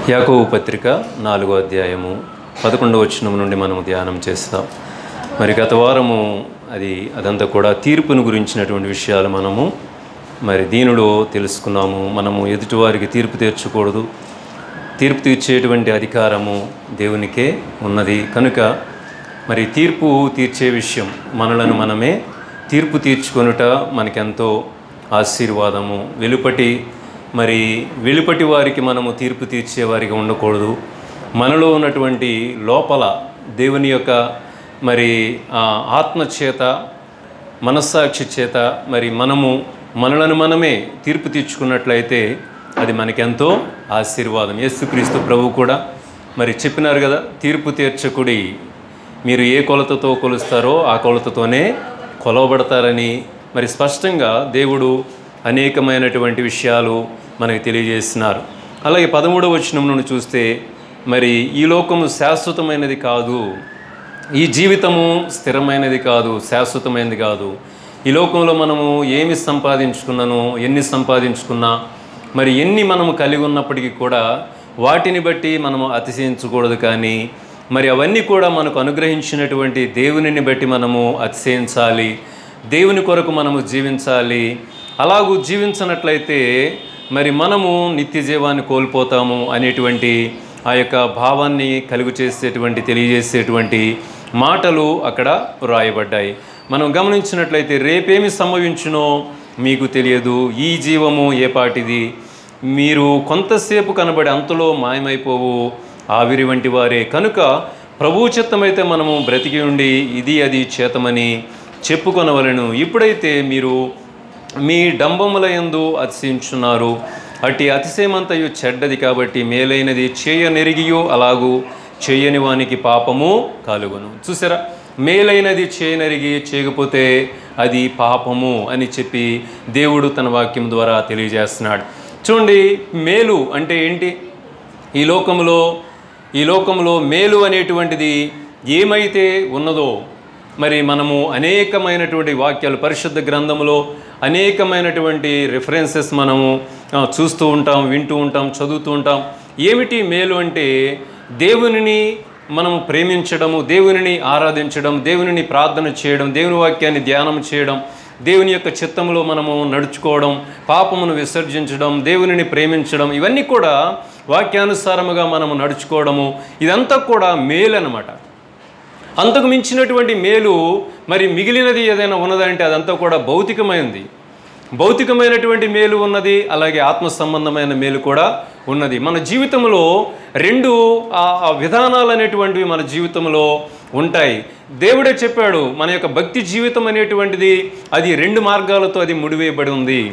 యాకోబు పత్రిక నాలుగో అధ్యాయము పదకొండవ వచనం నుండి మనం ధ్యానం చేస్తాం మరి గత వారము అది అదంతా కూడా తీర్పును గురించినటువంటి విషయాలు మనము మరి దీనిలో తెలుసుకున్నాము మనము ఎదుటివారికి తీర్పు తీర్చకూడదు తీర్పు తీర్చేటువంటి అధికారము దేవునికే ఉన్నది కనుక మరి తీర్పు తీర్చే విషయం మనలను మనమే తీర్పు తీర్చుకొనుట మనకెంతో ఆశీర్వాదము వెలుపటి మరి వెలుపటి వారికి మనము తీర్పు తీర్చే వారికి ఉండకూడదు మనలో ఉన్నటువంటి లోపల దేవుని యొక్క మరి ఆ ఆత్మ చేత మనస్సాక్షి చేత మరి మనము మనలను మనమే తీర్పు తీర్చుకున్నట్లయితే అది మనకెంతో ఆశీర్వాదం యేసుక్రీస్తు ప్రభు కూడా మరి చెప్పినారు కదా తీర్పు తీర్చకుడి మీరు ఏ కొలతతో కొలుస్తారో ఆ కొలతతోనే కొలవబడతారని మరి స్పష్టంగా దేవుడు అనేకమైనటువంటి విషయాలు మనకు తెలియజేస్తున్నారు అలాగే పదమూడవ వచనం నుండి చూస్తే మరి ఈ లోకము శాశ్వతమైనది కాదు ఈ జీవితము స్థిరమైనది కాదు శాశ్వతమైనది కాదు ఈ లోకంలో మనము ఏమి సంపాదించుకున్నానో ఎన్ని సంపాదించుకున్నా మరి ఎన్ని మనము కలిగి ఉన్నప్పటికీ కూడా వాటిని బట్టి మనము అతిశయించకూడదు కానీ మరి అవన్నీ కూడా మనకు అనుగ్రహించినటువంటి దేవునిని బట్టి మనము అతిశయించాలి దేవుని కొరకు మనము జీవించాలి అలాగూ జీవించనట్లయితే మరి మనము నిత్య జీవాన్ని కోల్పోతాము అనేటువంటి ఆ యొక్క భావాన్ని కలుగు చేసేటువంటి తెలియజేసేటువంటి మాటలు అక్కడ వ్రాయబడ్డాయి మనం గమనించినట్లయితే రేపేమి సంభవించునో మీకు తెలియదు ఈ జీవము ఏ పాటిది మీరు కొంతసేపు కనబడి అంతలో మాయమైపోవు ఆవిరి వంటి వారే కనుక ప్రభు చిత్తమైతే మనము బ్రతికి ఉండి ఇది అది చేతమని చెప్పుకొనవలను ఇప్పుడైతే మీరు మీ డంబముల యందు అతిశయించున్నారు అట్టి అతిశయమంతయు చెడ్డది కాబట్టి మేలైనది చేయనెరిగియో అలాగూ చేయని వానికి పాపము కలుగును చూసారా మేలైనది చేయనరిగి చేయకపోతే అది పాపము అని చెప్పి దేవుడు తన వాక్యం ద్వారా తెలియజేస్తున్నాడు చూడండి మేలు అంటే ఏంటి ఈ లోకంలో ఈ లోకంలో మేలు అనేటువంటిది ఏమైతే ఉన్నదో మరి మనము అనేకమైనటువంటి వాక్యాలు పరిశుద్ధ గ్రంథంలో అనేకమైనటువంటి రిఫరెన్సెస్ మనము ఆ, చూస్తూ ఉంటాం వింటూ ఉంటాం చదువుతూ ఉంటాం ఏమిటి మేలు అంటే దేవునిని మనము ప్రేమించడము దేవునిని ఆరాధించడం దేవునిని ప్రార్థన చేయడం దేవుని వాక్యాన్ని ధ్యానం చేయడం దేవుని యొక్క చిత్తంలో మనము నడుచుకోవడం పాపమును విసర్జించడం దేవునిని ప్రేమించడం ఇవన్నీ కూడా వాక్యానుసారముగా మనము నడుచుకోవడము ఇదంతా కూడా మేలు అన్నమాట అంతకు మించినటువంటి మేలు మరి మిగిలినది ఏదైనా ఉన్నదంటే అదంతా కూడా భౌతికమైనది భౌతికమైనటువంటి మేలు ఉన్నది అలాగే ఆత్మ సంబంధమైన మేలు కూడా ఉన్నది మన జీవితంలో రెండు ఆ ఆ విధానాలు అనేటువంటివి మన జీవితంలో ఉంటాయి దేవుడే చెప్పాడు మన యొక్క భక్తి జీవితం అనేటువంటిది అది రెండు మార్గాలతో అది ముడివేయబడి ఉంది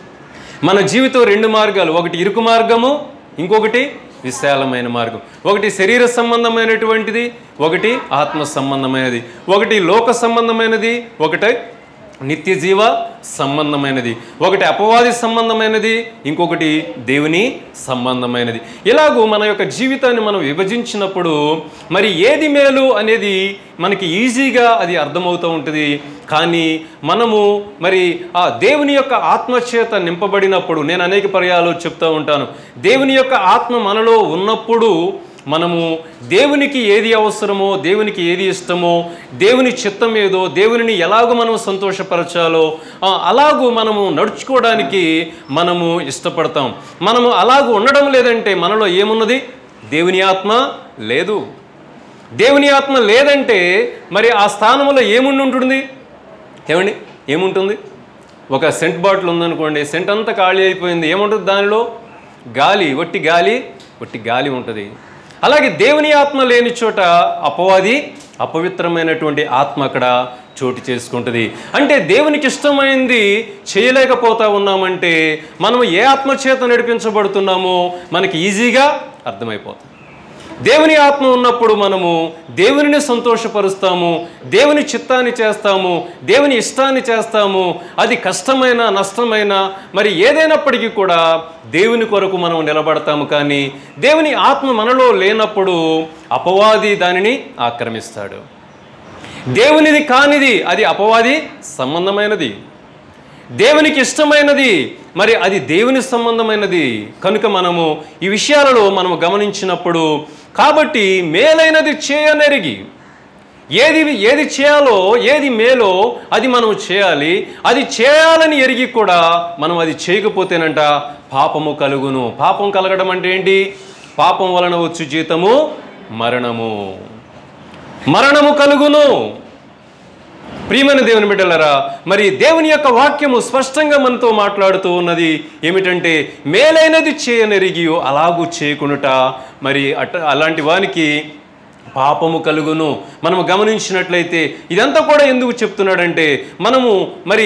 మన జీవితం రెండు మార్గాలు ఒకటి ఇరుకు మార్గము ఇంకొకటి విశాలమైన మార్గం ఒకటి శరీర సంబంధమైనటువంటిది ఒకటి ఆత్మ సంబంధమైనది ఒకటి లోక సంబంధమైనది ఒకటి నిత్య జీవ సంబంధమైనది ఒకటి అపవాది సంబంధమైనది ఇంకొకటి దేవుని సంబంధమైనది ఇలాగూ మన యొక్క జీవితాన్ని మనం విభజించినప్పుడు మరి ఏది మేలు అనేది మనకి ఈజీగా అది అర్థమవుతూ ఉంటుంది కానీ మనము మరి ఆ దేవుని యొక్క ఆత్మచేత నింపబడినప్పుడు నేను అనేక పర్యాలు చెప్తూ ఉంటాను దేవుని యొక్క ఆత్మ మనలో ఉన్నప్పుడు మనము దేవునికి ఏది అవసరమో దేవునికి ఏది ఇష్టమో దేవుని చిత్తం ఏదో దేవునిని ఎలాగో మనం సంతోషపరచాలో ఆ, అలాగూ మనము నడుచుకోవడానికి మనము ఇష్టపడతాం మనము అలాగూ ఉండడం లేదంటే మనలో ఏమున్నది దేవుని ఆత్మ లేదు దేవుని ఆత్మ లేదంటే మరి ఆ స్థానంలో ఏముండి ఉంటుంది ఏమండి ఏముంటుంది ఒక సెంట్ బాటిల్ ఉందనుకోండి సెంట్ అంతా ఖాళీ అయిపోయింది ఏముంటుంది దానిలో గాలి ఒట్టి గాలి ఒట్టి గాలి ఉంటుంది అలాగే దేవుని ఆత్మ లేని చోట అపవాది అపవిత్రమైనటువంటి ఆత్మ అక్కడ చోటు చేసుకుంటుంది అంటే దేవునికి ఇష్టమైంది చేయలేకపోతా ఉన్నామంటే మనం ఏ ఆత్మచేత నడిపించబడుతున్నామో మనకి ఈజీగా అర్థమైపోతుంది దేవుని ఆత్మ ఉన్నప్పుడు మనము దేవునిని సంతోషపరుస్తాము దేవుని చిత్తాన్ని చేస్తాము దేవుని ఇష్టాన్ని చేస్తాము అది కష్టమైన నష్టమైన మరి ఏదైనప్పటికీ కూడా దేవుని కొరకు మనం నిలబడతాము కానీ దేవుని ఆత్మ మనలో లేనప్పుడు అపవాది దానిని ఆక్రమిస్తాడు దేవునిది కానిది అది అపవాది సంబంధమైనది దేవునికి ఇష్టమైనది మరి అది దేవుని సంబంధమైనది కనుక మనము ఈ విషయాలలో మనము గమనించినప్పుడు కాబట్టి మేలైనది చేయనెరిగి ఏది ఏది చేయాలో ఏది మేలో అది మనం చేయాలి అది చేయాలని ఎరిగి కూడా మనం అది చేయకపోతేనంట పాపము కలుగును పాపం కలగడం అంటే ఏంటి పాపం వలన వచ్చు జీతము మరణము మరణము కలుగును ప్రియమైన దేవుని బిడ్డలరా మరి దేవుని యొక్క వాక్యము స్పష్టంగా మనతో మాట్లాడుతూ ఉన్నది ఏమిటంటే మేలైనది చేయనెరిగి అలాగూ చేయకునుట మరి అట అలాంటి వానికి పాపము కలుగును మనము గమనించినట్లయితే ఇదంతా కూడా ఎందుకు చెప్తున్నాడంటే మనము మరి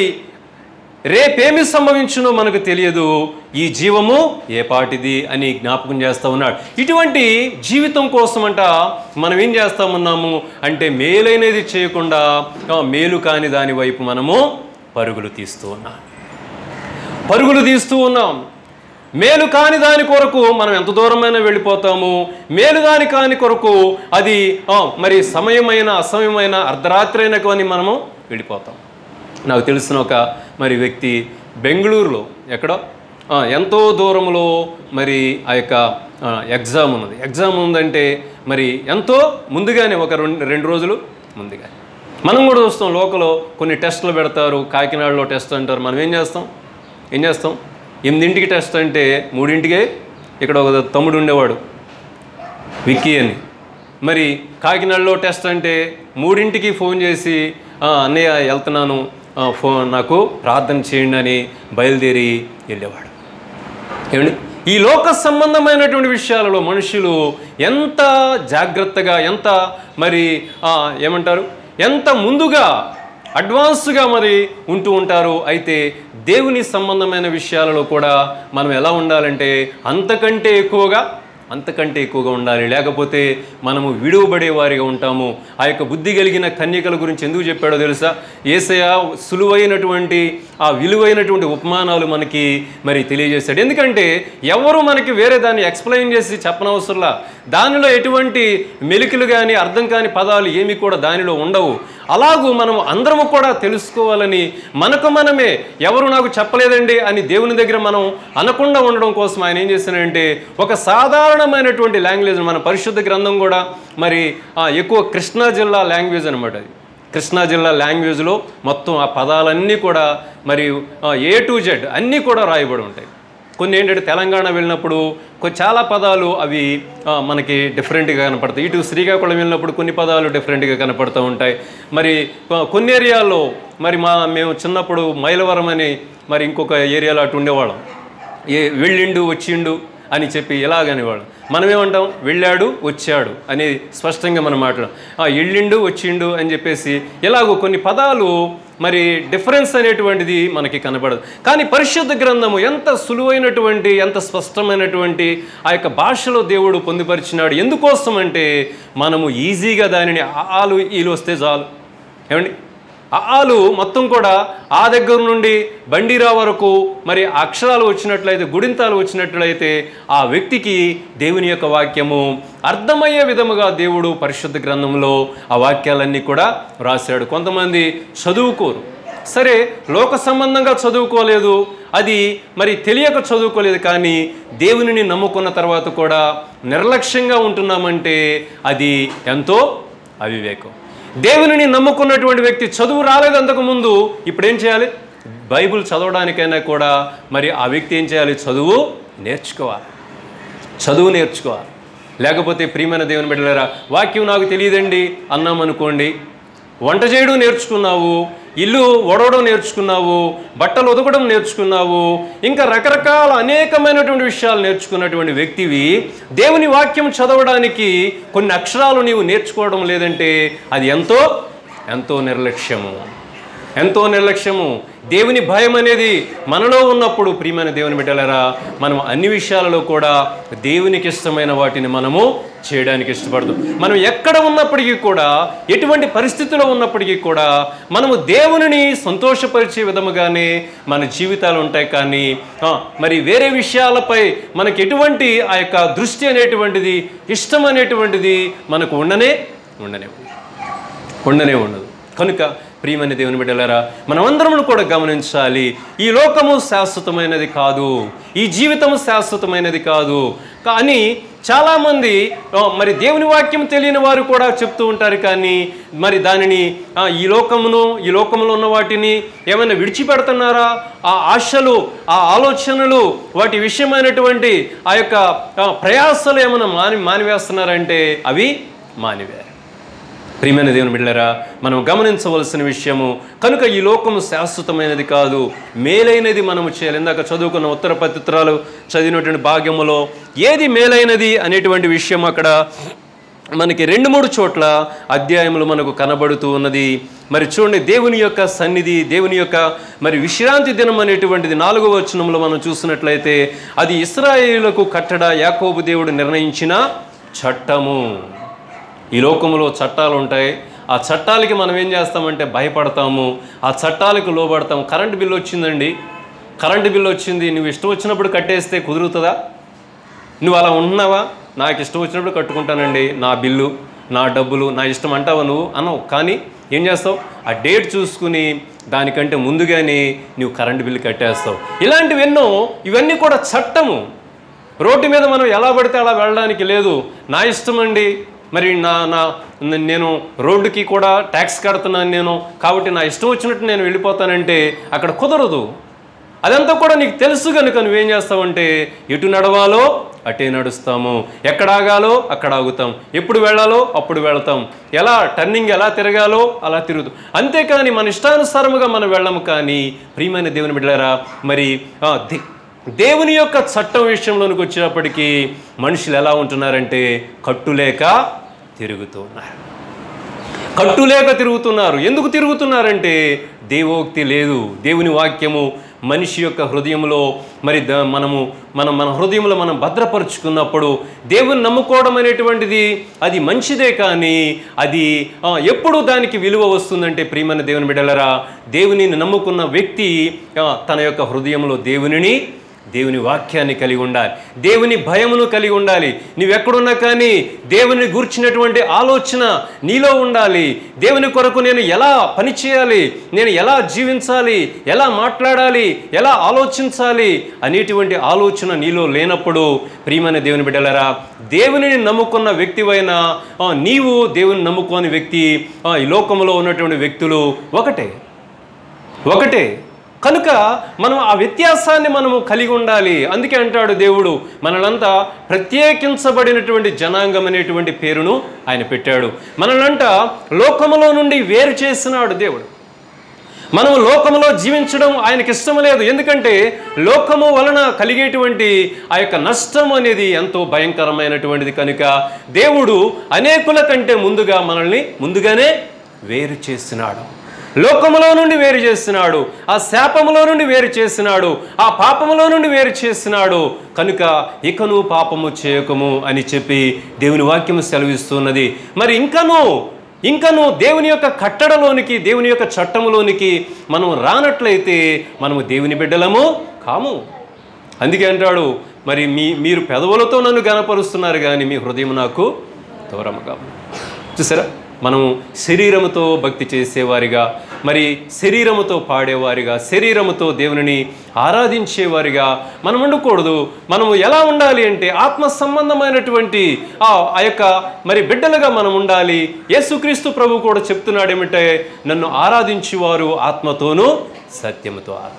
రేపేమి సంభవించునో మనకు తెలియదు ఈ జీవము ఏ పాటిది అని జ్ఞాపకం చేస్తూ ఉన్నాడు ఇటువంటి జీవితం కోసమంట మనం ఏం చేస్తామన్నాము అంటే మేలైనది చేయకుండా ఆ, మేలు కాని దాని వైపు మనము పరుగులు తీస్తూ ఉన్నాం పరుగులు తీస్తూ ఉన్నాం మేలు కాని దాని కొరకు మనం ఎంత దూరమైనా వెళ్ళిపోతాము మేలు దాని కాని కొరకు అది ఆ, మరి సమయమైన అసమయమైన అర్ధరాత్రి అయినా కానీ మనము వెళ్ళిపోతాం నాకు తెలిసిన ఒక మరి వ్యక్తి బెంగళూరులో ఎక్కడో ఆ, ఎంతో దూరంలో మరి ఆ యొక్క ఆ, ఎగ్జామ్ ఉన్నది ఎగ్జామ్ ఉందంటే మరి ఎంతో ముందుగానే ఒక రెండు రెండు రోజులు ముందుగా మనం కూడా చూస్తాం లోకలో కొన్ని టెస్టులు పెడతారు కాకినాడలో టెస్ట్ అంటారు మనం ఏం చేస్తాం ఏం చేస్తాం ఎనిమిదింటికి టెస్ట్ అంటే మూడింటికే ఇక్కడ ఒక తమ్ముడు ఉండేవాడు విక్కీ అని మరి కాకినాడలో టెస్ట్ అంటే మూడింటికి ఫోన్ చేసి "ఆ, అన్నయ్య వెళ్తున్నాను ఆ, ఫోన్ నాకు ప్రార్థన చేయండి అని బయలుదేరి వెళ్ళేవాడు ఏమండి ఈ లోక సంబంధమైనటువంటి విషయాలలో మనుషులు ఎంత జాగ్రత్తగా ఎంత మరి ఆ, ఏమంటారు ఎంత ముందుగా అడ్వాన్స్గా మరి ఉంటూ ఉంటారు అయితే దేవుని సంబంధమైన విషయాలలో కూడా మనం ఎలా ఉండాలంటే అంతకంటే ఎక్కువగా అంతకంటే ఎక్కువగా ఉండాలి లేకపోతే మనము విడువబడే వారిగా ఉంటాము ఆ యొక్క బుద్ధి కలిగిన కన్యకల గురించి ఎందుకు చెప్పాడో తెలుసా ఏసయ సులువైనటువంటి ఆ విలువైనటువంటి ఉపమానాలు మనకి మరి తెలియజేశాడు ఎందుకంటే ఎవరు మనకి వేరే దాన్ని ఎక్స్ప్లెయిన్ చేసి చెప్పనవసరంలా దానిలో ఎటువంటి మెలికలు కానీ అర్థం కాని పదాలు ఏమి కూడా దానిలో ఉండవు అలాగూ మనం అందరము కూడా తెలుసుకోవాలని మనకు మనమే ఎవరు నాకు చెప్పలేదండి అని దేవుని దగ్గర మనం అనకుండా ఉండడం కోసం ఆయన ఏం చేశానంటే ఒక సాధారణమైనటువంటి లాంగ్వేజ్ మన పరిశుద్ధ గ్రంథం కూడా మరి ఆ, ఎక్కువ కృష్ణా జిల్లా లాంగ్వేజ్ అనమాట అది కృష్ణా జిల్లా లాంగ్వేజ్లో మొత్తం ఆ పదాలన్నీ కూడా మరి ఏ టు జెడ్ అన్నీ కూడా రాయబడి ఉంటాయి కొన్ని ఏంటంటే తెలంగాణ వెళ్ళినప్పుడు కొ- చాలా పదాలు అవి ఆ, మనకి డిఫరెంట్గా కనపడతాయి ఇటు శ్రీకాకుళం వెళ్ళినప్పుడు కొన్ని పదాలు డిఫరెంట్గా కనపడుతూ ఉంటాయి మరి కొ- కొన్ని ఏరియాల్లో మరి మా మేము చిన్నప్పుడు మైలవరం అని మరి ఇంకొక ఏరియాలో అటు ఉండేవాళ్ళం ఏ వెళ్ళిండు వచ్చిండు అని చెప్పి ఎలాగనేవాళ్ళం మనం ఏమంటాం వెళ్ళాడు వచ్చాడు అని స్పష్టంగా మనం మాట్లాడం ఆ వెళ్ళిండు వచ్చిండు అని చెప్పేసి ఎలాగో కొన్ని పదాలు మరి డిఫరెన్స్ అనేటువంటిది మనకి కనబడదు కానీ పరిశుద్ధ గ్రంథము ఎంత సులువైనటువంటి ఎంత స్పష్టమైనటువంటి ఆ యొక్క భాషలో దేవుడు పొందుపరిచినాడు ఎందుకోసం అంటే మనము ఈజీగా దానిని ఆలు ఈలు వస్తే చాలు ఏమండి ఆలు మొత్తం కూడా ఆ దగ్గర నుండి బండిరా వరకు మరి అక్షరాలు వచ్చినట్లయితే గుడింతాలు వచ్చినట్లయితే ఆ వ్యక్తికి దేవుని యొక్క వాక్యము అర్థమయ్యే విధముగా దేవుడు పరిశుద్ధ గ్రంథంలో ఆ వాక్యాలన్నీ కూడా రాశాడు కొంతమంది చదువుకోరు సరే లోక సంబంధంగా చదువుకోలేదు అది మరి తెలియక చదువుకోలేదు కానీ దేవునిని నమ్ముకున్న తర్వాత కూడా నిర్లక్ష్యంగా ఉంటున్నామంటే అది ఎంతో అవివేకం దేవునిని నమ్ముకున్నటువంటి వ్యక్తి చదువు రాలేదు అంతకుముందు ఇప్పుడు ఏం చేయాలి బైబిల్ చదవడానికైనా కూడా మరి ఆ వ్యక్తి ఏం చేయాలి చదువు నేర్చుకోవాలి చదువు నేర్చుకోవాలి లేకపోతే ప్రియమైన దేవుని బిడ్డలారా వాక్యం నాకు తెలియదండి అన్నామనుకోండి వంట చేయడం నేర్చుకున్నావు ఇల్లు ఒడవడం నేర్చుకున్నావు బట్టలు ఉతకడం నేర్చుకున్నావు ఇంకా రకరకాల అనేకమైనటువంటి విషయాలు నేర్చుకున్నటువంటి వ్యక్తివి దేవుని వాక్యం చదవడానికి కొన్ని అక్షరాలు నీవు నేర్చుకోవడం లేదంటే అది ఎంతో ఎంతో నిర్లక్ష్యము ఎంతో నిర్లక్ష్యము దేవుని భయం అనేది మనలో ఉన్నప్పుడు ప్రియమైన దేవుని బిడ్డలారా మనం అన్ని విషయాలలో కూడా దేవునికి ఇష్టమైన వాటిని మనము చేయడానికి ఇష్టపడదు మనం ఎక్కడ ఉన్నప్పటికీ కూడా ఎటువంటి పరిస్థితిలో ఉన్నప్పటికీ కూడా మనము దేవునిని సంతోషపరిచే విధముగానే మన జీవితాలు ఉంటాయి కానీ ఆ, మరి వేరే విషయాలపై మనకి ఎటువంటి ఆ యొక్క దృష్టి అనేటువంటిది ఇష్టం అనేటువంటిది మనకు ఉండనే ఉండనే ఉండదు ఉండనే ఉండదు కనుక ప్రియమని దేవుని బిడ్డలారా మనమందరము కూడా గమనించాలి ఈ లోకము శాశ్వతమైనది కాదు ఈ జీవితము శాశ్వతమైనది కాదు కానీ చాలామంది ఆ, మరి దేవుని వాక్యం తెలియని వారు కూడా చెప్తూ ఉంటారు కానీ మరి దానిని ఆ, ఈ లోకమును ఈ లోకములో ఉన్న వాటిని ఏమైనా విడిచిపెడుతున్నారా ఆ ఆశలు ఆ ఆలోచనలు వాటి విషయమైనటువంటి ఆ యొక్క ఆ, ప్రయాసలు ఏమైనా మాని మానివేస్తున్నారంటే అవి మానివేరు ప్రియమైన దేవుని బిడ్డలారా మనం గమనించవలసిన విషయము కనుక ఈ లోకము శాశ్వతమైనది కాదు మేలైనది మనము చేయాలి ఇందాక చదువుకున్న ఉత్తర పత్రిత్రాలు చదివినటువంటి భాగ్యములో ఏది మేలైనది అనేటువంటి విషయం అక్కడ మనకి రెండు మూడు చోట్ల అధ్యాయములు మనకు కనబడుతూ ఉన్నది మరి చూడండి దేవుని యొక్క సన్నిధి దేవుని యొక్క మరి విశ్రాంతి దినం అనేటువంటిది నాలుగవ వచనంలో మనం చూసినట్లయితే అది ఇస్రాయేలులకు కట్టడ యాకోబు దేవుడు నిర్ణయించిన చట్టము ఈ లోకంలో చట్టాలు ఉంటాయి ఆ చట్టాలకి మనం ఏం చేస్తామంటే భయపడతాము ఆ చట్టాలకు లోబడతాము కరెంటు బిల్లు వచ్చిందండి కరెంటు బిల్లు వచ్చింది నువ్వు ఇష్టం వచ్చినప్పుడు కట్టేస్తే కుదురుతుందా నువ్వు అలా ఉంటున్నావా నాకు ఇష్టం వచ్చినప్పుడు కట్టుకుంటానండి నా బిల్లు నా డబ్బులు నా ఇష్టం అంటావా నువ్వు అనవు కానీ ఏం చేస్తావు ఆ డేట్ చూసుకుని దానికంటే ముందుగానే నువ్వు కరెంటు బిల్లు కట్టేస్తావు ఇలాంటివి ఎన్నో ఇవన్నీ కూడా చట్టము రోడ్డు మీద మనం ఎలా పడితే అలా వెళ్ళడానికి లేదు నా ఇష్టం అండి మరి నా నా నేను రోడ్డుకి కూడా ట్యాక్స్ కడుతున్నాను నేను కాబట్టి నా ఇష్టం వచ్చినట్టు నేను వెళ్ళిపోతానంటే అక్కడ కుదరదు అదంతా కూడా నీకు తెలుసు కనుక నువ్వేం చేస్తావంటే ఎటు నడవాలో అటే నడుస్తాము ఎక్కడ ఆగాలో అక్కడ ఆగుతాం ఎప్పుడు వెళ్ళాలో అప్పుడు వెళ్తాం ఎలా టర్నింగ్ ఎలా తిరగాలో అలా తిరుగుతాం అంతేకాని మన ఇష్టానుసారముగా మనం వెళ్ళము కానీ ప్రియమైన దేవుని బిడ్డలారా మరి ఆ, దే- దేవుని యొక్క చట్టం విషయంలోనికి వచ్చేటప్పటికీ మనుషులు ఎలా ఉంటున్నారంటే కట్టులేక తిరుగుతున్నారు కట్టులేక తిరుగుతున్నారు ఎందుకు తిరుగుతున్నారంటే దేవోక్తి లేదు దేవుని వాక్యము మనిషి యొక్క హృదయంలో మరి ద- మనము మనం మన హృదయంలో మనం భద్రపరుచుకున్నప్పుడు దేవుని నమ్ముకోవడం అనేటువంటిది అది మంచిదే కానీ అది ఆ, ఎప్పుడు దానికి విలువ వస్తుందంటే ప్రియమైన దేవుని బిడ్డలరా దేవునిని నమ్ముకున్న వ్యక్తి ఆ, తన యొక్క హృదయంలో దేవునిని దేవుని వాక్యాన్ని కలిగి ఉండాలి దేవుని భయమును కలిగి ఉండాలి నీవెక్కడున్నా కానీ దేవుని గూర్చినటువంటి ఆలోచన నీలో ఉండాలి దేవుని కొరకు నేను ఎలా పని చేయాలి నేను ఎలా జీవించాలి ఎలా మాట్లాడాలి ఎలా ఆలోచించాలి అనేటువంటి ఆలోచన నీలో లేనప్పుడు ప్రియమైన దేవుని బిడ్డలరా దేవునిని నమ్ముకున్న వ్యక్తివైన ఆ, నీవు దేవుని నమ్ముకోని వ్యక్తి ఆ, ఈ లోకంలో ఉన్నటువంటి వ్యక్తులు ఒకటే ఒకటే కనుక మనం ఆ వ్యత్యాసాన్ని మనము కలిగి ఉండాలి అందుకే అంటాడు దేవుడు మనలంతా ప్రత్యేకించబడినటువంటి జనాంగం అనేటువంటి పేరును ఆయన పెట్టాడు మనలంట లోకములో నుండి వేరు చేసినాడు దేవుడు మనం లోకములో జీవించడం ఆయనకి ఇష్టం లేదు ఎందుకంటే లోకము వలన కలిగేటువంటి ఆ యొక్క నష్టం అనేది ఎంతో భయంకరమైనటువంటిది కనుక దేవుడు అనేకుల కంటే ముందుగా మనల్ని ముందుగానే వేరు చేసినాడు లోకములో నుండి వేరు చేస్తున్నాడు ఆ శాపములో నుండి వేరు చేసినాడు ఆ పాపములో నుండి వేరు చేసినాడు కనుక ఇకను పాపము చేయకము అని చెప్పి దేవుని వాక్యము సెలవిస్తున్నది మరి ఇంకను ఇంకను దేవుని యొక్క కట్టడలోనికి దేవుని యొక్క చట్టములోనికి మనం రానట్లయితే మనము దేవుని బిడ్డలము కాము అందుకే అంటాడు మరి మీ మీరు పెదవులతో నన్ను గనపరుస్తున్నారు కానీ మీ హృదయం నాకు దూరముగా చూసారా మనం శరీరముతో భక్తి చేసేవారిగా మరి శరీరముతో పాడేవారిగా శరీరముతో దేవునిని ఆరాధించేవారిగా మనం ఉండకూడదు మనము ఎలా ఉండాలి అంటే ఆత్మ సంబంధమైనటువంటి ఆ ఆ యొక్క మరి బిడ్డలుగా మనం ఉండాలి యేసుక్రీస్తు ప్రభు కూడా చెప్తున్నాడు ఏమిటంటే నన్ను ఆరాధించేవారు ఆత్మతోనూ సత్యముతో ఆరాధి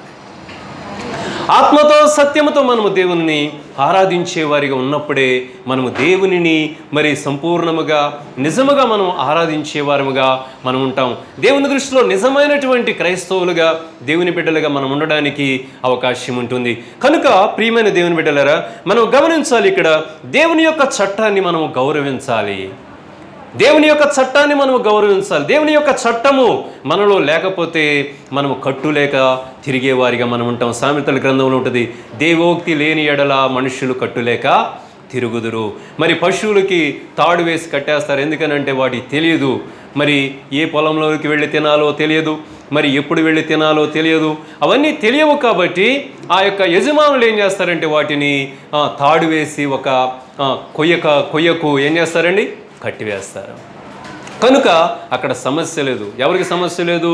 ఆత్మతో సత్యముతో మనము దేవుని ఆరాధించేవారిగా ఉన్నప్పుడే మనము దేవునిని మరి సంపూర్ణముగా నిజముగా మనం ఆరాధించేవారముగా మనం ఉంటాం దేవుని దృష్టిలో నిజమైనటువంటి క్రైస్తవులుగా దేవుని బిడ్డలుగా మనం ఉండడానికి అవకాశం ఉంటుంది కనుక ప్రియమైన దేవుని బిడ్డలరా మనం గమనించాలి ఇక్కడ దేవుని యొక్క చట్టాన్ని మనము గౌరవించాలి దేవుని యొక్క చట్టాన్ని మనము గౌరవించాలి దేవుని యొక్క చట్టము మనలో లేకపోతే మనము కట్టులేక తిరిగేవారిగా మనం ఉంటాం సామెతల గ్రంథంలో ఉంటుంది దేవోక్తి లేని ఎడల మనుషులు కట్టులేక తిరుగుదురు మరి పశువులకి తాడు వేసి కట్టేస్తారు ఎందుకనంటే వాటికి తెలియదు మరి ఏ పొలంలోకి వెళ్ళి తినాలో తెలియదు మరి ఎప్పుడు వెళ్ళి తినాలో తెలియదు అవన్నీ తెలియవు కాబట్టి ఆ యొక్క యజమానులు ఏం చేస్తారంటే వాటిని ఆ, తాడు వేసి ఒక ఆ, కొయ్యక కొయ్యకు ఏం చేస్తారండి కట్టివేస్తారు కనుక అక్కడ సమస్య లేదు ఎవరికి సమస్య లేదు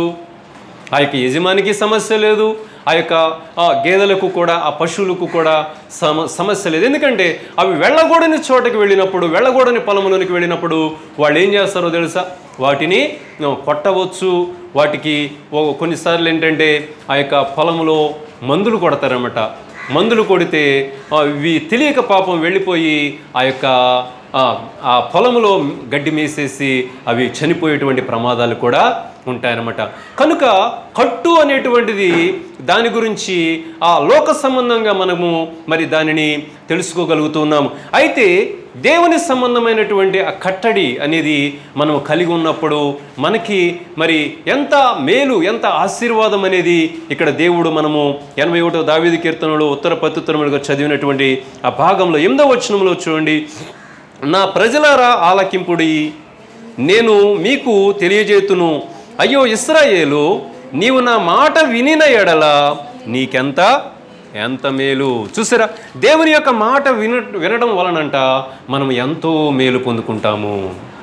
ఆ యొక్క యజమానికి సమస్య లేదు ఆ యొక్క ఆ గేదెలకు కూడా ఆ పశువులకు కూడా సమ సమస్య లేదు ఎందుకంటే అవి వెళ్ళకూడని చోటకి వెళ్ళినప్పుడు వెళ్ళకూడని పొలంలోనికి వెళ్ళినప్పుడు వాళ్ళు ఏం చేస్తారో తెలుసా వాటిని ఆ, కొట్టవచ్చు వాటికి ఓ- కొన్నిసార్లు ఏంటంటే ఆ యొక్క పొలంలో మందులు కొడతారన్నమాట మందులు కొడితే ఆ, ఇవి తెలియక పాపం వెళ్ళిపోయి ఆ యొక్క ఆ, ఆ పొలంలో గడ్డి మేసేసి అవి చనిపోయేటువంటి ప్రమాదాలు కూడా ఉంటాయన్నమాట కనుక కట్టు అనేటువంటిది దాని గురించి ఆ లోక సంబంధంగా మనము మరి దానిని తెలుసుకోగలుగుతున్నాము అయితే దేవుని సంబంధమైనటువంటి ఆ కట్టడి అనేది మనం కలిగి ఉన్నప్పుడు మనకి మరి ఎంత మేలు ఎంత ఆశీర్వాదం అనేది ఇక్కడ దేవుడు మనము ఎనభై ఒకటో దావీది కీర్తనలో ఉత్తర పత్తుత్తరములుగా చదివినటువంటి ఆ భాగంలో ఎనిమిదో వచనంలో చూడండి నా ప్రజలారా ఆలకింపుడి నేను మీకు తెలియజేతును అయ్యో ఇస్రాయేలు నీవు నా మాట వినిన ఎడల నీకెంత ఎంత మేలు చూసారా దేవుని యొక్క మాట విన వినడం వలనంట మనం ఎంతో మేలు పొందుకుంటాము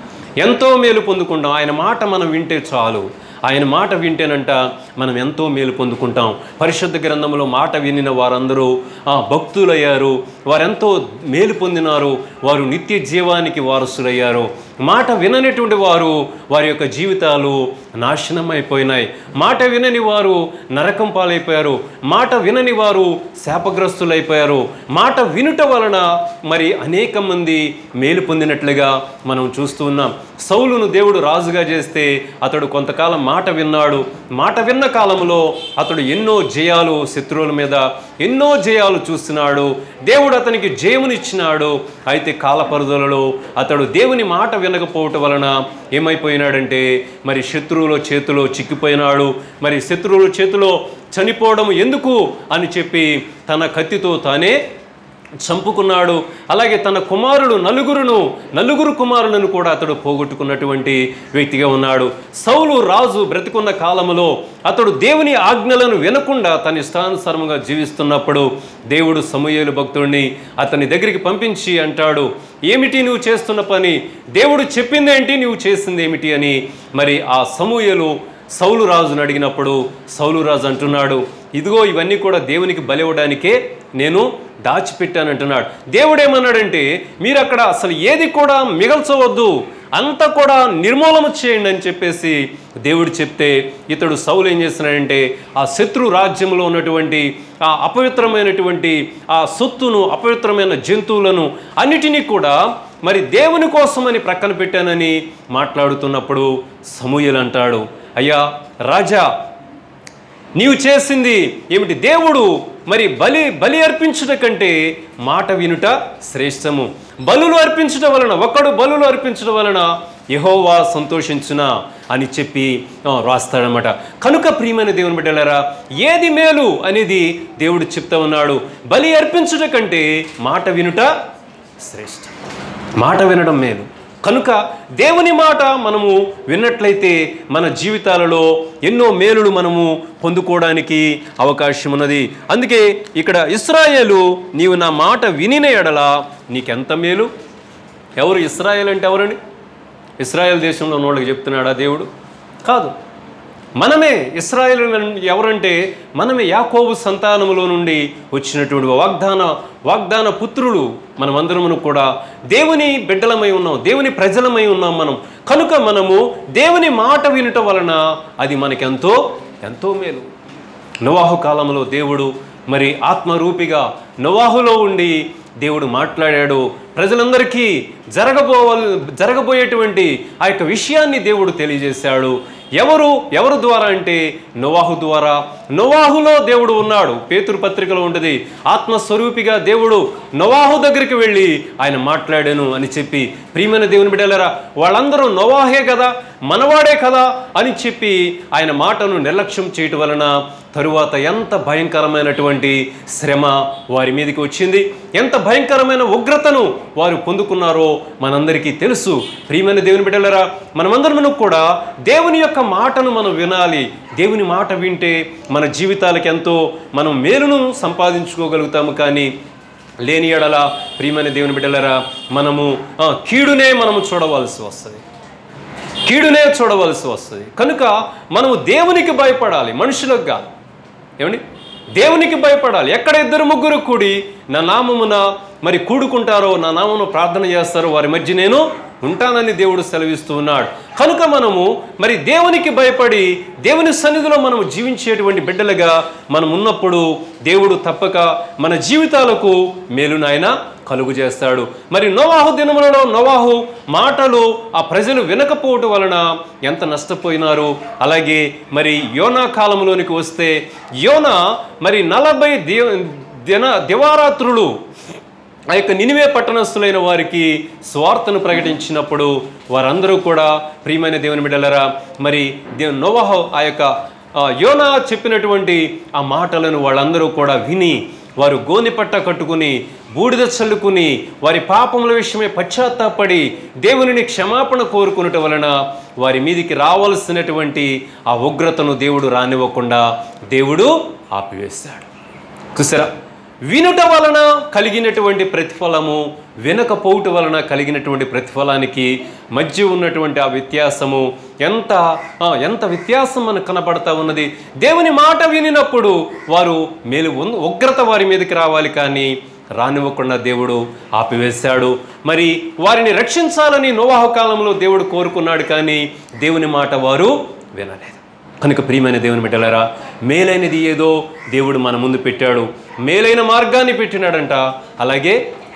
ఎంతో మేలు పొందుకుంటాం ఆయన మాట మనం వింటే చాలు ఆయన మాట వింటేనంట మనం ఎంతో మేలు పొందుకుంటాం పరిశుద్ధ గ్రంథంలో మాట వినిన వారందరూ ఆ, భక్తులయ్యారు వారెంతో మేలు పొందినారు వారు నిత్య జీవానికి వారసులయ్యారు మాట విననటువంటి వారు వారి యొక్క జీవితాలు నాశనం అయిపోయినాయి మాట వినని వారు నరకం పాలైపోయారు మాట వినని వారు శాపగ్రస్తులైపోయారు మాట వినుట వలన మరి అనేక మంది మేలు పొందినట్లుగా మనం చూస్తూ ఉన్నాం సౌలును దేవుడు రాజుగా చేస్తే అతడు కొంతకాలం మాట విన్నాడు మాట విన్న కాలంలో అతడు ఎన్నో జయాలు శత్రువుల మీద ఎన్నో జయాలు చూస్తున్నాడు దేవుడు అతనికి జయమునిచ్చినాడు అయితే కాలపరుదలలో అతడు దేవుని మాట వినకపోవటం వలన ఏమైపోయినాడంటే మరి శత్రువుల చేతిలో చిక్కిపోయినాడు మరి శత్రువుల చేతిలో చనిపోవడం ఎందుకు అని చెప్పి తన కత్తితో తానే చంపుకున్నాడు అలాగే తన కుమారుడు నలుగురును నలుగురు కుమారులను కూడా అతడు పోగొట్టుకున్నటువంటి వ్యక్తిగా ఉన్నాడు సౌలు రాజు బ్రతికున్న కాలములో అతడు దేవుని ఆజ్ఞలను వినకుండా తన ఇష్టానుసారముగా జీవిస్తున్నప్పుడు దేవుడు సమూయేలు భక్తుడిని అతని దగ్గరికి పంపించి అంటాడు ఏమిటి నువ్వు చేస్తున్న పని దేవుడు చెప్పిందేంటి నువ్వు చేసింది ఏమిటి అని మరి ఆ సమూయేలు సౌలు రాజును అడిగినప్పుడు సౌలు రాజు అంటున్నాడు ఇదిగో ఇవన్నీ కూడా దేవునికి బలివ్వడానికే నేను దాచిపెట్టానంటున్నాడు దేవుడు ఏమన్నాడంటే మీరు అక్కడ అసలు ఏది కూడా మిగల్చవద్దు అంతా కూడా నిర్మూలన చేయండి అని చెప్పేసి దేవుడు చెప్తే ఇతడు సౌలు ఏం చేస్తున్నాడంటే ఆ శత్రు రాజ్యంలో ఉన్నటువంటి ఆ అపవిత్రమైనటువంటి ఆ సొత్తును అపవిత్రమైన జంతువులను అన్నిటినీ కూడా మరి దేవుని కోసమని ప్రక్కన పెట్టానని మాట్లాడుతున్నప్పుడు సమూయలు అంటాడు అయ్యా రాజా నీవు చేసింది ఏమిటి దేవుడు మరి బలి బలి అర్పించుట కంటే మాట వినుట శ్రేష్టము బలులు అర్పించుట వలన ఒక్కడు బలులు అర్పించడం వలన యహోవా సంతోషించునా అని చెప్పి ఆ, రాస్తాడనమాట కనుక ప్రియమైన దేవుని బిడ్డలారా ఏది మేలు అనేది దేవుడు చెప్తా ఉన్నాడు బలి అర్పించుట కంటే మాట వినుట శ్రేష్టం మాట వినడం మేలు కనుక దేవుని మాట మనము విన్నట్లయితే మన జీవితాలలో ఎన్నో మేలులు మనము పొందుకోవడానికి అవకాశం ఉన్నది అందుకే ఇక్కడ ఇస్రాయేలు నీవు నా మాట వినిన ఎడల నీకెంత మేలు ఎవరు ఇస్రాయేల్ అంటే ఎవరండి ఇస్రాయేల్ దేశంలో ఉన్న వాళ్ళకి చెప్తున్నాడా దేవుడు కాదు మనమే ఇస్రాయేల్ ఎవరంటే మనమే యాకోబు సంతానములో నుండి వచ్చినటువంటి వాగ్దాన వాగ్దాన పుత్రులు మనమందరమును కూడా దేవుని బిడ్డలమై ఉన్నాం దేవుని ప్రజలమై ఉన్నాం మనం కనుక మనము దేవుని మాట వినటం వలన అది మనకెంతో ఎంతో మేలు నోవాహు కాలంలో దేవుడు మరి ఆత్మరూపిగా నోవాహులో ఉండి దేవుడు మాట్లాడాడు ప్రజలందరికీ జరగబోవల్ జరగబోయేటువంటి ఆ యొక్క విషయాన్ని దేవుడు తెలియజేశాడు ఎవరు ఎవరు ద్వారా అంటే నోవాహు ద్వారా నోవాహులో దేవుడు ఉన్నాడు పేతురు పత్రికలో ఉంటుంది ఆత్మస్వరూపిగా దేవుడు నోవాహు దగ్గరికి వెళ్ళి ఆయన మాట్లాడాను అని చెప్పి ప్రియమైన దేవుని బిడ్డలారా వాళ్ళందరూ నోవాహే కదా మనవాడే కదా అని చెప్పి ఆయన మాటను నిర్లక్ష్యం చేయటం వలన తరువాత ఎంత భయంకరమైనటువంటి శ్రమ వారి మీదకి వచ్చింది ఎంత భయంకరమైన ఉగ్రతను వారు పొందుకున్నారో మనందరికీ తెలుసు ప్రియమైన దేవుని బిడ్డలరా మనమందరము కూడా దేవుని యొక్క మాటను మనం వినాలి దేవుని మాట వింటే మన జీవితాలకు ఎంతో మనం మేలును సంపాదించుకోగలుగుతాము కానీ లేని ఎడల ప్రియమైన దేవుని బిడ్డలరా మనము ఆ, కీడునే మనము చూడవలసి వస్తుంది కీడునే చూడవలసి వస్తుంది కనుక మనము దేవునికి భయపడాలి మనుషులకు కాదు ఏమండి దేవునికి భయపడాలి ఎక్కడ ఇద్దరు ముగ్గురు కూడి నా నామమున మరి కూడుకుంటారో నా నామమును ప్రార్థన చేస్తారో వారి మధ్య నేను ఉంటానని దేవుడు సెలవిస్తూ ఉన్నాడు కనుక మనము మరి దేవునికి భయపడి దేవుని సన్నిధిలో మనము జీవించేటువంటి బిడ్డలుగా మనం ఉన్నప్పుడు దేవుడు తప్పక మన జీవితాలకు మేలునాయన కలుగు చేస్తాడు మరి నోవాహు దినములలో నోవాహు మాటలు ఆ ప్రజలు వినకపోవటం వలన ఎంత నష్టపోయినారు అలాగే మరి యోనా కాలంలోనికి వస్తే యోనా మరి నలభై దివ దిన దివారాత్రులు ఆ యొక్క నినివే పట్టణస్థులైన వారికి స్వార్థను ప్రకటించినప్పుడు వారందరూ కూడా ప్రియమైన దేవుని బిడ్డలరా మరి దే- నోవాహు ఆ యొక్క ఆ, యోనా చెప్పినటువంటి ఆ మాటలను వాళ్ళందరూ కూడా విని వారు గోనిపట్ట కట్టుకుని బూడిద చల్లుకుని వారి పాపముల విషయమే పశ్చాత్తాపడి దేవునిని క్షమాపణ కోరుకునటం వలన వారి మీదికి రావాల్సినటువంటి ఆ ఉగ్రతను దేవుడు రానివ్వకుండా దేవుడు ఆపివేశాడు చూసారా వినుట వలన కలిగినటువంటి ప్రతిఫలము వినకపోవుట వలన కలిగినటువంటి ప్రతిఫలానికి మధ్య ఉన్నటువంటి ఆ వ్యత్యాసము ఎంత ఆ, ఎంత వ్యత్యాసం మనకు కనపడతా ఉన్నది దేవుని మాట వినినప్పుడు వారు మేలు ఉన్- ఉగ్రత వారి మీదకి రావాలి కానీ రానివ్వకుండా దేవుడు ఆపివేశాడు మరి వారిని రక్షించాలని నోవాహ కాలంలో దేవుడు కోరుకున్నాడు కానీ దేవుని మాట వారు వినలేదు కనుక ప్రియమైన దేవుని బిడ్డలారా మేలైనది ఏదో దేవుడు మన ముందు పెట్టాడు మేలైన మార్గాన్ని పెట్టినాడంట అలాగే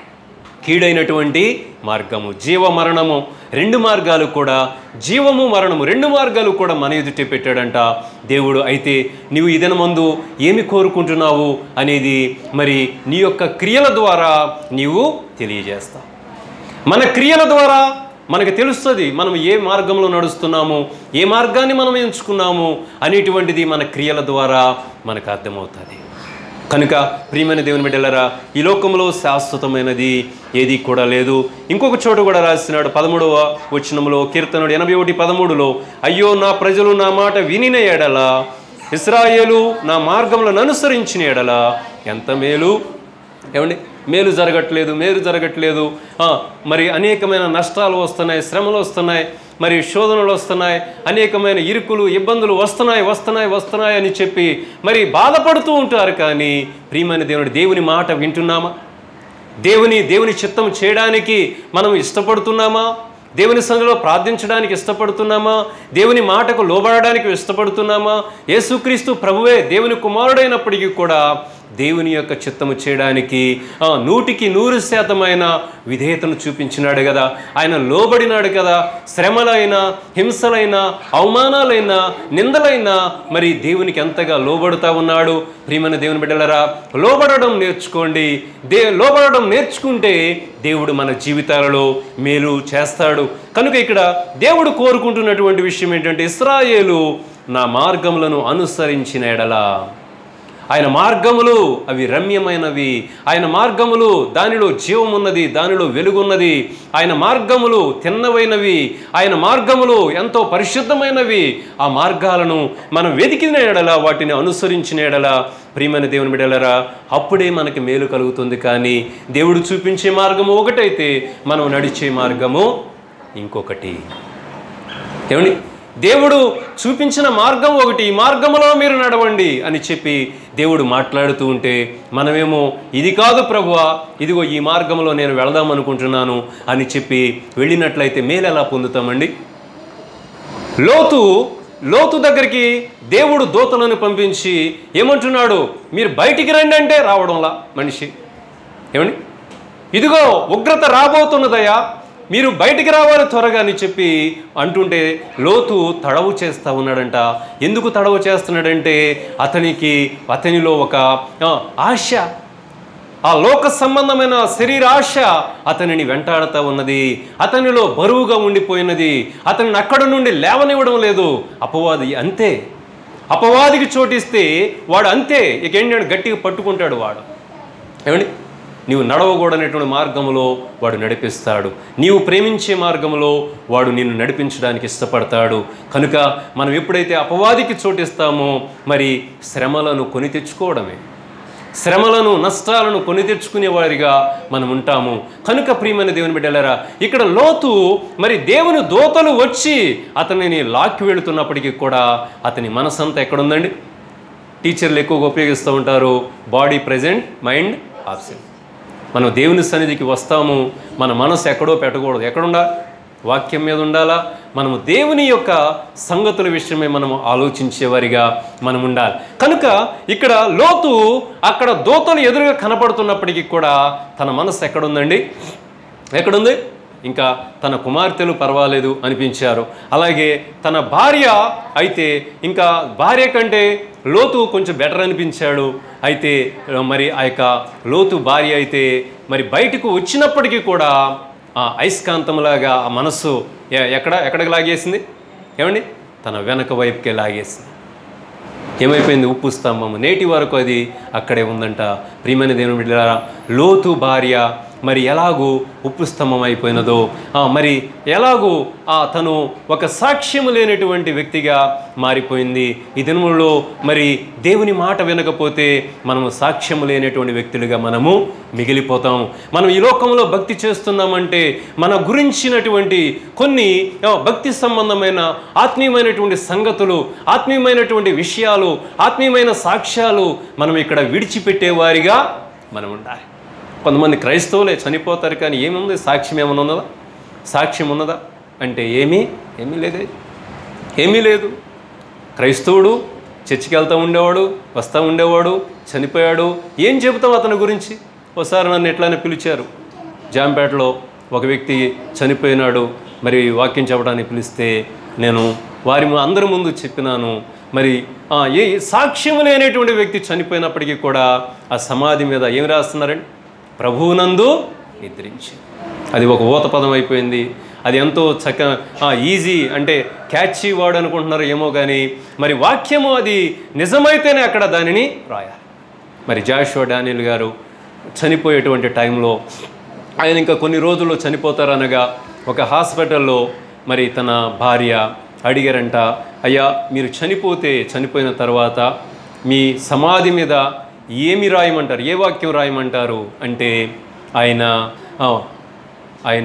కీడైనటువంటి మార్గము జీవ మరణము రెండు మార్గాలు కూడా జీవము మరణము రెండు మార్గాలు కూడా మన ఎదుటే పెట్టాడంట దేవుడు అయితే నీవు ఇదన ముందు ఏమి కోరుకుంటున్నావు అనేది మరి నీ యొక్క క్రియల ద్వారా నీవు తెలియజేస్తావు మన క్రియల ద్వారా మనకు తెలుస్తుంది మనం ఏ మార్గంలో నడుస్తున్నాము ఏ మార్గాన్ని మనం ఎంచుకున్నాము అనేటువంటిది మన క్రియల ద్వారా మనకు అర్థమవుతుంది కనుక ప్రియమైన దేవుని బిడ్డలరా ఈ లోకంలో శాశ్వతమైనది ఏది కూడా లేదు ఇంకొక చోట కూడా రాసినాడు పదమూడవ వచనంలో కీర్తనుడు ఎనభై ఒకటి పదమూడులో అయ్యో నా ప్రజలు నా మాట వినిన ఎడల ఇస్రాయేలు నా మార్గములను అనుసరించిన ఎడల ఎంత మేలు ఏమండి మేలు జరగట్లేదు మేలు జరగట్లేదు ఆ, మరి అనేకమైన నష్టాలు వస్తున్నాయి శ్రమలు వస్తున్నాయి మరి శోధనలు వస్తున్నాయి అనేకమైన ఇరుకులు ఇబ్బందులు వస్తున్నాయి వస్తున్నాయి వస్తున్నాయి అని చెప్పి మరి బాధపడుతూ ఉంటారు కానీ ప్రియమైన దేవుని దేవుని మాట వింటున్నామా దేవుని దేవుని చిత్తం చేయడానికి మనం ఇష్టపడుతున్నామా దేవుని సందులో ప్రార్థించడానికి ఇష్టపడుతున్నామా దేవుని మాటకు లోబడడానికి ఇష్టపడుతున్నామా యేసుక్రీస్తు ప్రభువే దేవుని కుమారుడైనప్పటికీ కూడా దేవుని యొక్క చిత్తము చేయడానికి ఆ, నూటికి నూరు శాతమైన విధేయతను చూపించినాడు కదా ఆయన లోబడినాడు కదా శ్రమలైనా హింసలైనా అవమానాలైనా నిందలైనా మరి దేవునికి ఎంతగా లోబడుతా ఉన్నాడు ప్రియమైన దేవుని బిడ్డలరా లోబడడం నేర్చుకోండి దే లోబడడం నేర్చుకుంటే దేవుడు మన జీవితాలలో మేలు చేస్తాడు కనుక ఇక్కడ దేవుడు కోరుకుంటున్నటువంటి విషయం ఏంటంటే ఇస్రాయేలు నా మార్గములను అనుసరించిన ఎడలా ఆయన మార్గములు అవి రమ్యమైనవి ఆయన మార్గములు దానిలో జీవమున్నది దానిలో వెలుగున్నది ఆయన మార్గములు తిన్నవైనవి ఆయన మార్గములు ఎంతో పరిశుద్ధమైనవి ఆ మార్గాలను మనం వెతికిన ఎడల వాటిని అనుసరించిన ఎడల ప్రియమైన దేవుని బిడలరా అప్పుడే మనకి మేలు కలుగుతుంది కానీ దేవుడు చూపించే మార్గము ఒకటైతే మనం నడిచే మార్గము ఇంకొకటి ఏమండి దేవుడు చూపించిన మార్గం ఒకటి ఈ మార్గములో మీరు నడవండి అని చెప్పి దేవుడు మాట్లాడుతూ ఉంటే మనమేమో ఇది కాదు ప్రభువా ఇదిగో ఈ మార్గంలో నేను వెళదాం అనుకుంటున్నాను అని చెప్పి వెళ్ళినట్లయితే మేలు ఎలా పొందుతామండి లోతు లోతు దగ్గరికి దేవుడు దూతలను పంపించి ఏమంటున్నాడు మీరు బయటికి రండి అంటే రావడంలా మనిషి ఏమండి ఇదిగో ఉగ్రత రాబోతున్నదయ్యా మీరు బయటికి రావాలి త్వరగా అని చెప్పి అంటుంటే లోతు తడవు చేస్తా ఉన్నాడంట ఎందుకు తడవు చేస్తున్నాడంటే అతనికి అతనిలో ఒక ఆ, ఆశ ఆ లోక సంబంధమైన శరీరాశ అతనిని వెంటాడుతూ ఉన్నది అతనిలో బరువుగా ఉండిపోయినది అతనిని అక్కడ నుండి లేవనివ్వడం లేదు అపవాది అంతే అపవాదికి చోటిస్తే వాడు అంతే ఇక ఏంటంటే గట్టిగా పట్టుకుంటాడు వాడు ఏమండి నీవు నడవకూడనటువంటి మార్గంలో వాడు నడిపిస్తాడు నీవు ప్రేమించే మార్గంలో వాడు నిన్ను నడిపించడానికి ఇష్టపడతాడు కనుక మనం ఎప్పుడైతే అపవాదికి చోటిస్తామో మరి శ్రమలను కొని తెచ్చుకోవడమే శ్రమలను నష్టాలను కొని తెచ్చుకునేవారిగా మనం ఉంటాము కనుక ప్రియమైన దేవుని బిడ్డలారా ఇక్కడ లోతు మరి దేవుని దోతలు వచ్చి అతనిని లాక్కి వెళుతున్నప్పటికీ కూడా అతని మనసంతా ఎక్కడుందండి టీచర్లు ఎక్కువగా ఉపయోగిస్తూ ఉంటారు బాడీ ప్రజెంట్ మైండ్ ఆబ్సెంట్ మనం దేవుని సన్నిధికి వస్తాము మన మనసు ఎక్కడో పెట్టకూడదు ఎక్కడుండా వాక్యం మీద ఉండాలా మనము దేవుని యొక్క సంగతుల విషయమే మనము ఆలోచించేవారిగా మనం ఉండాలి కనుక ఇక్కడ లోతు అక్కడ దోతలు ఎదురుగా కనపడుతున్నప్పటికీ కూడా తన మనసు ఎక్కడుందండి ఎక్కడుంది ఇంకా తన కుమార్తెలు పర్వాలేదు అనిపించారు అలాగే తన భార్య అయితే ఇంకా భార్య కంటే లోతు కొంచెం బెటర్ అనిపించాడు అయితే ఆ, మరి ఆ యొక్క లోతు భార్య అయితే మరి బయటకు వచ్చినప్పటికీ కూడా ఆ అయస్కాంతంలాగా ఆ మనస్సు ఎ- ఎక్కడ ఎక్కడికి లాగేసింది ఏమండి తన వెనక వైపుకే లాగేసింది ఏమైపోయింది ఉప్పు స్తంభము నేటి వరకు అది అక్కడే ఉందంట ప్రియమైన దేవుని బిడ్డలారా లోతు భార్య మరి ఎలాగూ ఉప్పు స్తంభం అయిపోయినదో ఆ, మరి ఎలాగూ ఆ తను ఒక సాక్ష్యము లేనటువంటి వ్యక్తిగా మారిపోయింది ఈ దినములలో మరి దేవుని మాట వినకపోతే మనము సాక్ష్యము లేనటువంటి వ్యక్తులుగా మనము మిగిలిపోతాం మనం ఈ లోకంలో భక్తి చేస్తున్నామంటే మన గురించినటువంటి కొన్ని ఆ, భక్తి సంబంధమైన ఆత్మీయమైనటువంటి సంగతులు ఆత్మీయమైనటువంటి విషయాలు ఆత్మీయమైన సాక్ష్యాలు మనం ఇక్కడ విడిచిపెట్టేవారిగా మనం ఉండాలి కొంతమంది క్రైస్తవులే చనిపోతారు కానీ ఏముంది సాక్ష్యం ఏమైనా ఉన్నదా సాక్ష్యం ఉన్నదా అంటే ఏమీ ఏమీ లేదే ఏమీ లేదు క్రైస్తవుడు చర్చికి వెళ్తూ ఉండేవాడు వస్తూ ఉండేవాడు చనిపోయాడు ఏం చెబుతాం అతని గురించి ఒకసారి నన్ను ఎట్లానే పిలిచారు జాంపేటలో ఒక వ్యక్తి చనిపోయినాడు మరి వాక్యం చెప్పడానికి పిలిస్తే నేను వారి ము- అందరి ముందు చెప్పినాను మరి ఆ, ఏ సాక్ష్యం లేనటువంటి వ్యక్తి చనిపోయినప్పటికీ కూడా ఆ సమాధి మీద ఏం రాస్తున్నారండి ప్రభువునందు నిద్రించి అది ఒక ఊత పదం అయిపోయింది అది ఎంతో చక్క ఆ, ఈజీ అంటే క్యాచీ వర్డ్ అనుకుంటున్నారు ఏమో కానీ మరి వాక్యము అది నిజమైతేనే అక్కడ దానిని రాయాలి మరి జాషువా డానియల్ గారు చనిపోయేటువంటి టైంలో ఆయన ఇంకా కొన్ని రోజుల్లో చనిపోతారనగా ఒక హాస్పిటల్లో మరి తన భార్య అడిగారంట అయ్యా మీరు చనిపోతే చనిపోయిన తర్వాత మీ సమాధి మీద ఏమి రాయమంటారు ఏ వాక్యం రాయమంటారు అంటే ఆయన ఆ, ఆయన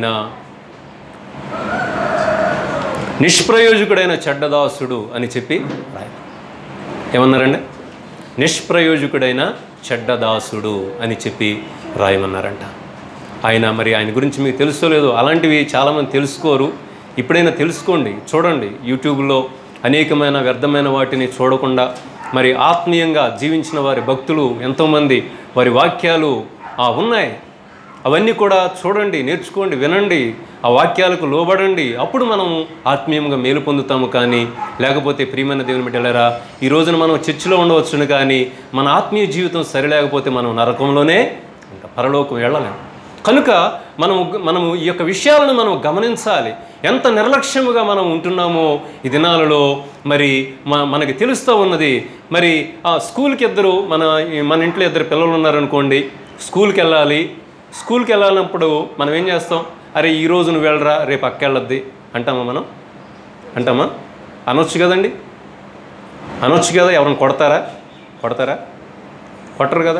నిష్ప్రయోజకుడైన చెడ్డదాసుడు అని చెప్పి రాయ ఏమన్నారండి నిష్ప్రయోజకుడైన చెడ్డదాసుడు అని చెప్పి రాయమన్నారంట ఆయన మరి ఆయన గురించి మీకు తెలుసో లేదో అలాంటివి చాలామంది తెలుసుకోరు ఇప్పుడైనా తెలుసుకోండి చూడండి యూట్యూబ్లో అనేకమైన వ్యర్థమైన వాటిని చూడకుండా మరి ఆత్మీయంగా జీవించిన వారి భక్తులు ఎంతోమంది వారి వాక్యాలు ఆ, ఉన్నాయి అవన్నీ కూడా చూడండి నేర్చుకోండి వినండి ఆ వాక్యాలకు లోబడండి అప్పుడు మనం ఆత్మీయంగా మేలు పొందుతాము కానీ లేకపోతే ప్రియమైన దేవుని బిడ్డలారా ఈ రోజున మనం చర్చిలో ఉండవచ్చును కానీ మన ఆత్మీయ జీవితం సరి లేకపోతే మనం నరకంలోనే ఇంకా పరలోకం వెళ్ళలేము కనుక మనము మనము ఈ యొక్క విషయాలను మనం గమనించాలి ఎంత నిర్లక్ష్యముగా మనం ఉంటున్నామో ఈ దినాలలో మరి మ మనకి తెలుస్తూ ఉన్నది మరి ఆ స్కూల్కి ఇద్దరు మన మన ఇంట్లో ఇద్దరు పిల్లలు ఉన్నారనుకోండి స్కూల్కి వెళ్ళాలి స్కూల్కి వెళ్ళాలన్నప్పుడు మనం ఏం చేస్తాం అరే ఈ రోజు నువ్వు వెళ్ళరా రేపు అక్క వెళ్ళొద్ది అంటామా మనం అంటామా అనొచ్చు కదండి అనొచ్చు కదా ఎవరిని కొడతారా కొడతారా కొట్టరు కదా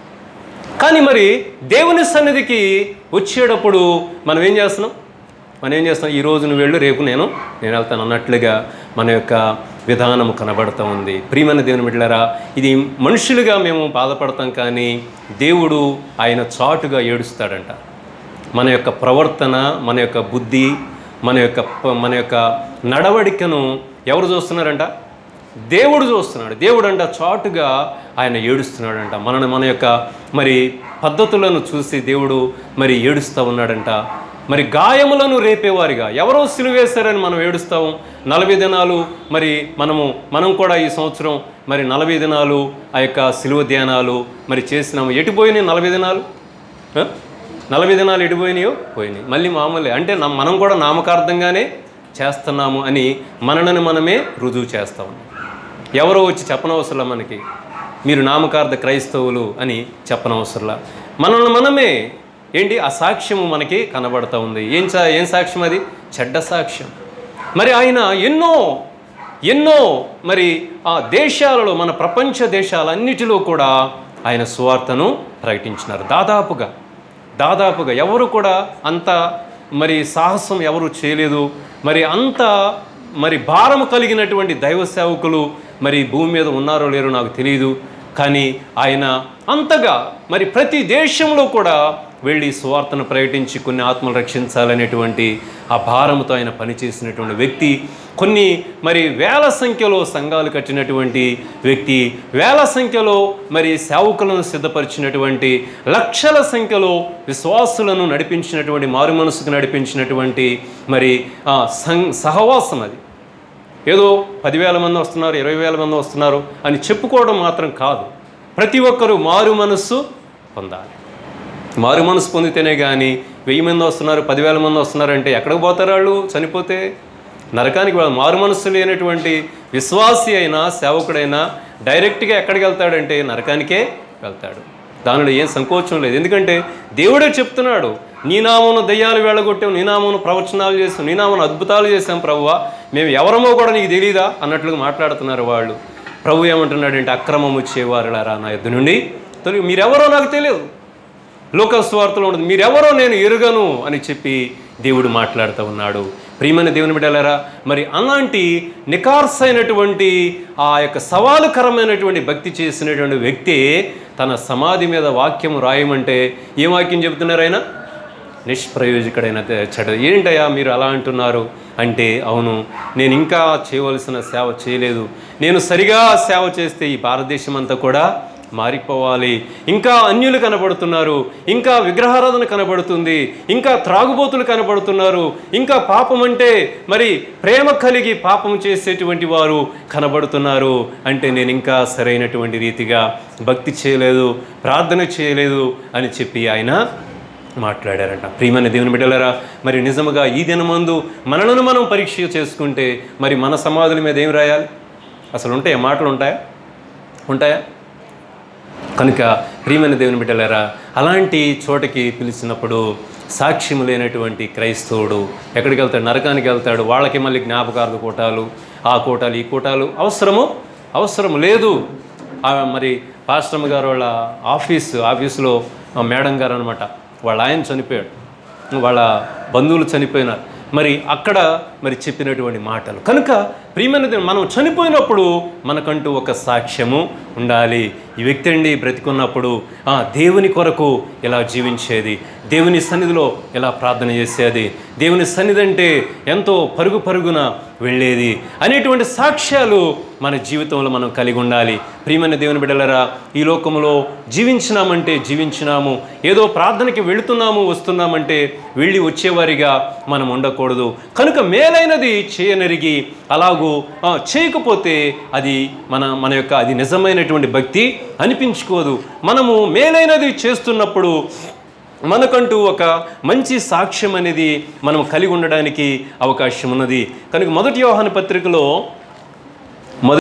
కానీ మరి దేవుని సన్నిధికి వచ్చేటప్పుడు మనం ఏం చేస్తున్నాం మనం ఏం చేస్తాం ఈ రోజు నువ్వు వెళ్ళు రేపు నేను నేను వెళ్తాను అన్నట్లుగా మన యొక్క విధానం కనబడుతూ ఉంది ప్రియమైన దేవుని బిడ్డలారా ఇది మనుషులుగా మేము బాధపడతాం కానీ దేవుడు ఆయన చాటుగా ఏడుస్తాడంట మన యొక్క ప్రవర్తన మన యొక్క బుద్ధి మన యొక్క ప- మన యొక్క నడవడికను ఎవరు చూస్తున్నారంట దేవుడు చూస్తున్నాడు దేవుడు అంట చాటుగా ఆయన ఏడుస్తున్నాడంట మన మన యొక్క మరి పద్ధతులను చూసి దేవుడు మరి ఏడుస్తూ ఉన్నాడంట మరి గాయములను రేపేవారిగా ఎవరో సిలువేశారని మనం ఏడుస్తాం నలభై దినాలు మరి మనము మనం కూడా ఈ సంవత్సరం మరి నలభై దినాలు ఆ యొక్క సిలువ ధ్యానాలు మరి చేసినాము ఎటుపోయినాయి నలభై దినాలు ఆ? నలభై దినాలు ఎడిపోయినాయో పోయినాయి మళ్ళీ మామూలే అంటే నా- మనం కూడా నామకార్థంగానే చేస్తున్నాము అని మననని మనమే రుజువు చేస్తాము ఎవరో వచ్చి చెప్పనవసరంలా మనకి మీరు నామకార్థ క్రైస్తవులు అని చెప్పనవసరంలా మనల్ని మనమే ఏంటి ఆ సాక్ష్యము మనకి కనబడతా ఉంది ఏం సా ఏం సాక్ష్యం అది చెడ్డ సాక్ష్యం మరి ఆయన ఎన్నో ఎన్నో మరి ఆ దేశాలలో మన ప్రపంచ దేశాలన్నిటిలో కూడా ఆయన సువార్తను ప్రకటించినారు దాదాపుగా దాదాపుగా ఎవరు కూడా అంత మరి సాహసం ఎవరు చేయలేదు మరి అంత మరి భారం కలిగినటువంటి దైవ సేవకులు మరి భూమి మీద ఉన్నారో లేరో నాకు తెలియదు కానీ ఆయన అంతగా మరి ప్రతి దేశంలో కూడా వెళ్ళి సువార్తను ప్రకటించి కొన్ని ఆత్మలు రక్షించాలనేటువంటి ఆ భారంతో ఆయన పనిచేసినటువంటి వ్యక్తి కొన్ని మరి వేల సంఖ్యలో సంఘాలు కట్టినటువంటి వ్యక్తి వేల సంఖ్యలో మరి సేవకులను సిద్ధపరిచినటువంటి లక్షల సంఖ్యలో విశ్వాసులను నడిపించినటువంటి మారు మనసుకు నడిపించినటువంటి మరి ఆ, సం సహవాసం అది ఏదో పదివేల మంది వస్తున్నారు ఇరవై వేల మంది వస్తున్నారు అని చెప్పుకోవడం మాత్రం కాదు ప్రతి ఒక్కరూ మారు మనస్సు పొందాలి మారు మనసు పొందితేనే కానీ వెయ్యి మంది వస్తున్నారు పదివేల మంది వస్తున్నారు అంటే ఎక్కడికి పోతారు వాళ్ళు చనిపోతే నరకానికి వాళ్ళు మారు మనస్సు లేనటువంటి విశ్వాసి అయినా సేవకుడైనా డైరెక్ట్గా ఎక్కడికి వెళ్తాడంటే నరకానికే వెళ్తాడు దానిలో ఏం సంకోచం లేదు ఎందుకంటే దేవుడే చెప్తున్నాడు నీ నామను దయ్యాలు వెళ్ళగొట్టాం నీ నామను ప్రవచనాలు చేసాం నీ నామను అద్భుతాలు చేసాం ప్రభువా మేము ఎవరమో కూడా నీకు తెలియదా అన్నట్లుగా మాట్లాడుతున్నారు వాళ్ళు ప్రభు ఏమంటున్నాడంటే అక్రమము చేవారులారా నా ఎద్దు నుండి తొలగి మీరెవరో నాకు తెలియదు లోక స్వార్థలో ఉండదు మీరెవరో నేను ఎరుగను అని చెప్పి దేవుడు మాట్లాడుతూ ఉన్నాడు ప్రియమైన దేవుని బిడ్డలారా మరి అలాంటి నికార్సైనటువంటి ఆ యొక్క సవాలుకరమైనటువంటి భక్తి చేసినటువంటి వ్యక్తి తన సమాధి మీద వాక్యం రాయమంటే ఏం వాక్యం చెబుతున్నారు ఆయన నిష్ప్రయోజకుడైన చెడ ఏంటయ్యా మీరు అలా అంటున్నారు అంటే అవును నేను ఇంకా చేయవలసిన సేవ చేయలేదు నేను సరిగా సేవ చేస్తే ఈ భారతదేశం అంతా కూడా మారిపోవాలి ఇంకా అన్యులు కనబడుతున్నారు ఇంకా విగ్రహారాధన కనబడుతుంది ఇంకా త్రాగుబోతులు కనబడుతున్నారు ఇంకా పాపం అంటే మరి ప్రేమ కలిగి పాపం చేసేటువంటి వారు కనబడుతున్నారు అంటే నేను ఇంకా సరైనటువంటి రీతిగా భక్తి చేయలేదు ప్రార్థన చేయలేదు అని చెప్పి ఆయన మాట్లాడారంట ప్రియమైన దేవుని బిడ్డలారా మరి నిజముగా ఈ దినమందు మనలను మనం పరీక్ష చేసుకుంటే మరి మన సమాధుల మీద ఏం రాయాలి అసలు ఉంటాయా మాటలు ఉంటాయా ఉంటాయా కనుక ప్రియమైన దేవుని బిడ్డలారా అలాంటి చోటకి పిలిచినప్పుడు సాక్ష్యం లేనటువంటి క్రైస్తవుడు ఎక్కడికి వెళ్తాడు నరకానికి వెళ్తాడు వాళ్ళకి మళ్ళీ జ్ఞాపకార్థ కూటాలు ఆ కూటాలు ఈ కూటాలు అవసరము అవసరం లేదు ఆ మరి పాస్టమ్ గారు వాళ్ళ ఆఫీస్ ఆఫీసులో ఆ మేడం గారు అనమాట వాళ్ళ ఆయన చనిపోయాడు వాళ్ళ బంధువులు చనిపోయినారు మరి అక్కడ మరి చెప్పినటువంటి మాటలు కనుక ప్రియమైనది మనం చనిపోయినప్పుడు మనకంటూ ఒక సాక్ష్యము ఉండాలి ఈ వ్యక్తి అండి బ్రతికున్నప్పుడు ఆ, దేవుని కొరకు ఇలా జీవించేది దేవుని సన్నిధిలో ఎలా ప్రార్థన చేసేది దేవుని సన్నిధి అంటే ఎంతో పరుగు పరుగున వెళ్ళేది అనేటువంటి సాక్ష్యాలు మన జీవితంలో మనం కలిగి ఉండాలి ప్రియమైన దేవుని బిడ్డలరా ఈ లోకంలో జీవించినామంటే జీవించినాము ఏదో ప్రార్థనకి వెళుతున్నాము వస్తున్నామంటే వెళ్ళి వచ్చేవారిగా మనం ఉండకూడదు కనుక మేలైనది చేయనరిగి అలాగూ ఆ, చేయకపోతే అది మన మన యొక్క అది నిజమైనటువంటి భక్తి అనిపించుకోదు మనము మేలైనది చేస్తున్నప్పుడు మనకంటూ ఒక మంచి సాక్ష్యం అనేది మనం కలిగి ఉండడానికి అవకాశం ఉన్నది కనుక మొదటి వ్యవహాన పత్రికలో